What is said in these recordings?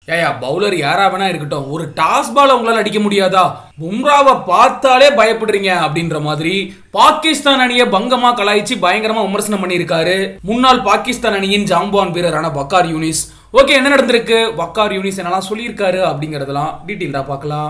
ஏயா பவுலர் யாரா வேணா இருக்கட்டும் ஒரு டாஸ் பால் உங்களால அடிக்க முடியாதா பும்ராவை பார்த்தாலே பயப்படுறீங்க அப்படின்ற மாதிரி பாகிஸ்தான் அணியை பங்கமா கலாய்ச்சி பயங்கரமா விமர்சனம் பண்ணியிருக்காரு முன்னாள் பாகிஸ்தான் அணியின் ஜாம்பான் வீரரான வக்கார் யூனிஸ் ஓகே என்ன நடந்திருக்கு வக்கார் யூனிஸ் என்னெல்லாம் சொல்லியிருக்காரு அப்படிங்கறதெல்லாம் டீட்டெயில்டா பார்க்கலாம்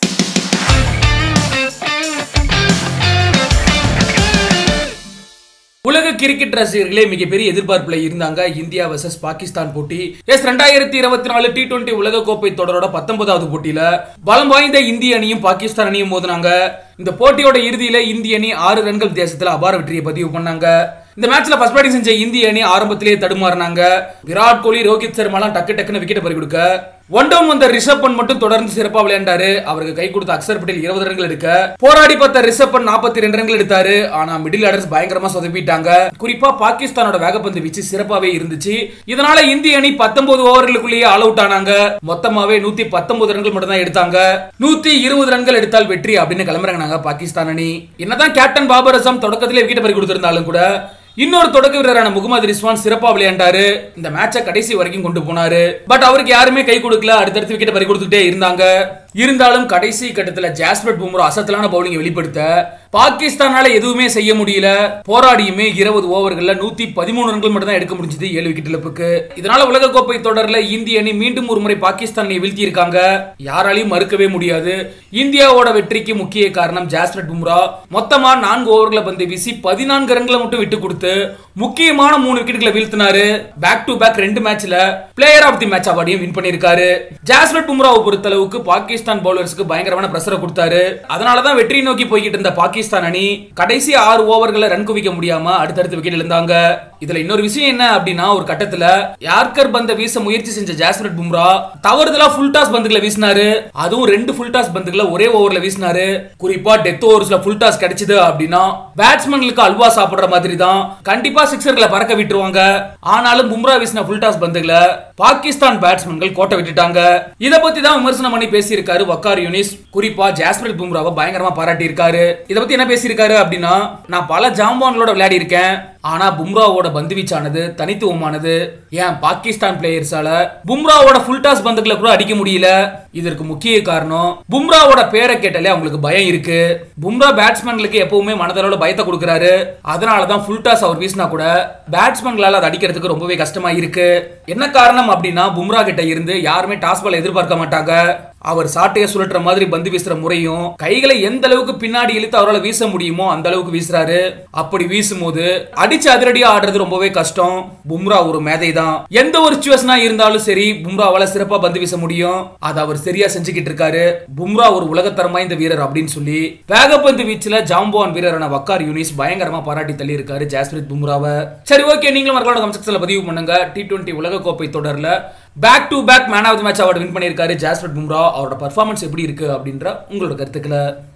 உலக கிரிக்கெட் ரசிகர்களே மிகப்பெரிய எதிர்பார்ப்புல இருந்தாங்க இந்தியா வர்சஸ் பாகிஸ்தான் போட்டி எஸ் ரெண்டாயிரத்தி இருபத்தி நாலு டி டுவெண்டி உலக கோப்பை தொடரோட பத்தொன்பதாவது போட்டியில பலம் வாய்ந்த இந்திய அணியும் பாகிஸ்தான் அணியும் மோதினாங்க இந்த போட்டியோட இறுதியில இந்திய அணி ஆறு ரன்கள் வித்தியாசத்துல அபார வெற்றியை பதிவு பண்ணாங்க இந்த மேட்ச்ல ஃபர்ஸ்ட் பேட்டிங் செஞ்ச இந்திய அணி ஆரம்பத்திலேயே தடுமாறினாங்க விராட் கோலி ரோஹித் சர்மாலாம் டக்கு டக்குன்னு விக்கெட் பறி கொடுக்க ஒன் டவுன் வந்த ரிஷப் பண்ட் மட்டும் தொடர்ந்து சிறப்பா விளையாண்டாரு அவருக்கு கை கொடுத்த அக்சர் பட்டேல் இருபது ரன்கள் எடுக்க போராடி பார்த்த ரிஷப் பண்ட் நாற்பத்தி ரெண்டு ரன்கள் எடுத்தாரு ஆனா மிடில் ஆர்டர்ஸ் பயங்கரமா சொதப்பிட்டாங்க குறிப்பா பாகிஸ்தானோட வேகப்பந்து வீச்சு சிறப்பாவே இருந்துச்சு இதனால இந்திய அணி பத்தொன்பது ஓவர்களுக்குள்ளேயே ஆல் அவுட் ஆனாங்க மொத்தமாவே நூத்தி பத்தொன்பது ரன்கள் மட்டும் தான் எடுத்தாங்க நூத்தி இருபது ரன்கள் எடுத்தால் வெற்றி அப்படின்னு கிளம்புறாங்க பாகிஸ்தான் அணி என்னதான் கேப்டன் பாபர் அசம் தொடக்கத்திலே விக்கெட் பறி கொடுத்திருந்தாலும் கூட இன்னொரு தொடக்க வீரரான முகமது ரிஸ்வான் சிறப்பா விளையாண்டாரு இந்த மேட்சை கடைசி வரைக்கும் கொண்டு போனாரு பட் அவருக்கு யாருமே கை கொடுக்கல அடுத்தடுத்து விக்கெட் பறி கொடுத்துட்டே இருந்தாங்க இருந்தாலும் கடைசி கட்டத்துல ஜாஸ்பர்ட் பும்ரா அசத்தலான பவுலிங் வெளிப்படுத்த பாகிஸ்தானால எதுவுமே செய்ய முடியல போராடியுமே இருபது ஓவர்கள்ல நூத்தி பதிமூணு ரன்கள் மட்டும் தான் எடுக்க முடிஞ்சது ஏழு விக்கெட் இழப்புக்கு இதனால உலகக்கோப்பை தொடர்ல இந்திய அணி மீண்டும் ஒரு முறை பாகிஸ்தானை வீழ்த்தி இருக்காங்க யாராலையும் மறுக்கவே முடியாது இந்தியாவோட வெற்றிக்கு முக்கிய காரணம் ஜாஸ்பர்ட் பும்ரா மொத்தமா நான்கு ஓவர்களை பந்து வீசி பதினான்கு ரன்களை மட்டும் விட்டு கொடுத்து முக்கியமான மூணு விக்கெட்டுகளை வீழ்த்தினாரு பேக் டு பேக் ரெண்டு மேட்ச்ல பிளேயர் ஆஃப் தி மேட்ச் அவார்டையும் வின் பண்ணிருக்காரு ஜாஸ்பர்ட் பும்ராவை பொறுத்தளவுக்கு பாகிஸ்தான் பவுலர்ஸ்க்கு பயங்கரமான பிரஷரை கொடுத்தாரு அதனாலதான் வெற்றி நோக்கி போய்கிட்டு இருந்த பாகிஸ்தான் அணி கடைசி ஆறு ஓவர்களை ரன் குவிக்க முடியாம அடுத்தடுத்து விக்கெட் இழந்தாங்க இதுல இன்னொரு விஷயம் என்ன அப்படின்னா ஒரு கட்டத்துல யார்கர் பந்த வீச முயற்சி செஞ்ச ஜாஸ்பர்ட் பும்ரா தவறுதலா ஃபுல் டாஸ் பந்துகளை வீசினாரு அதுவும் ரெண்டு ஃபுல் டாஸ் பந்துகளை ஒரே ஓவர்ல வீசினாரு குறிப்பா டெத் ஓவர்ஸ்ல ஃபுல் டாஸ் கிடைச்சது அப்படின்னா பேட்ஸ்மேன்களுக்கு அல்வா சாப்பிடுற மாதிரி தான் கண்டிப்பா சிக்ஸர்களை பறக்க விட்டுருவாங்க ஆனாலும் பும்ரா வீசின ஃபுல் டாஸ் பந்துகளை பாகிஸ்தான் பேட்ஸ்மேன்கள் கோட்டை விட்டுட்டாங்க இத பத்தி தான் விமர்சனம் பண்ணி பேசியிருக்காரு வக்கார் யூனிஸ் குறிப்பா ஜாஸ்பிரல் பும்ராவை பயங்கரமா பாராட்டி இருக்காரு இத பத்தி என்ன பேசியிருக்காரு அப்படின்னா நான் பல ஜாம்பான்களோட விளையாடி இருக்கேன் ஆனா பும்ராவோட பந்து வீச்சானது தனித்துவமானது ஏன் பாகிஸ்தான் பிளேயர்ஸால பும்ராவோட ஃபுல் டாஸ் பந்துகளை கூட அடிக்க முடியல இதற்கு முக்கிய காரணம் பும்ராவோட பேரை கேட்டாலே அவங்களுக்கு பயம் இருக்கு பும்ரா பேட்ஸ்மேன்களுக்கு எப்பவுமே மனதளவுல பயத்தை கொடுக்கறாரு அதனால தான் ஃபுல் டாஸ் அவர் வீசினா கூட பேட்ஸ்மேன்களால அதை அடிக்கிறதுக்கு ரொம்பவே கஷ்டமா இருக்கு என்ன காரணம் அப்படின்னா பும்ரா கிட்ட இருந்து யாருமே டாஸ் பால் எதிர்பார்க்க மாட்டாங்க அவர் சாட்டைய சுழற்ற மாதிரி பந்து வீசுற முறையும் கைகளை எந்த அளவுக்கு பின்னாடி இழுத்து அவரால் வீச முடியுமோ அந்த அளவுக்கு வீசுறாரு அப்படி வீசும்போது அடிச்சு அதிரடியா ஆடுறது ரொம்பவே கஷ்டம் பும்ரா ஒரு மேதை தான் எந்த ஒரு சுச்சுவேஷனா இருந்தாலும் சரி பும்ராவால சிறப்பா பந்து வீச முடியும் அதை அவர் சரியா செஞ்சுக்கிட்டு இருக்காரு பும்ரா ஒரு உலகத்தரம் வாய்ந்த வீரர் அப்படின்னு சொல்லி வேகப்பந்து வீச்சுல ஜாம்பவான் வீரரான வக்கார் யூனிஸ் பயங்கரமா பாராட்டி தள்ளி இருக்காரு ஜாஸ்பிரித் பும்ராவை சரி ஓகே நீங்களும் மறக்காம கமெண்ட் செக்ஷன்ல பதிவு பண்ணுங்க டி டுவெண்ட்டி உலக கோப்பை தொடர்ல back to back man of the match award win பண்ணியிருக்காரு ஜாஸ்பிரிட் பும்ரா அவரோட பர்ஃபார்மன்ஸ் எப்படி இருக்கு அப்படின்ற உங்களோட கருத்துக்களை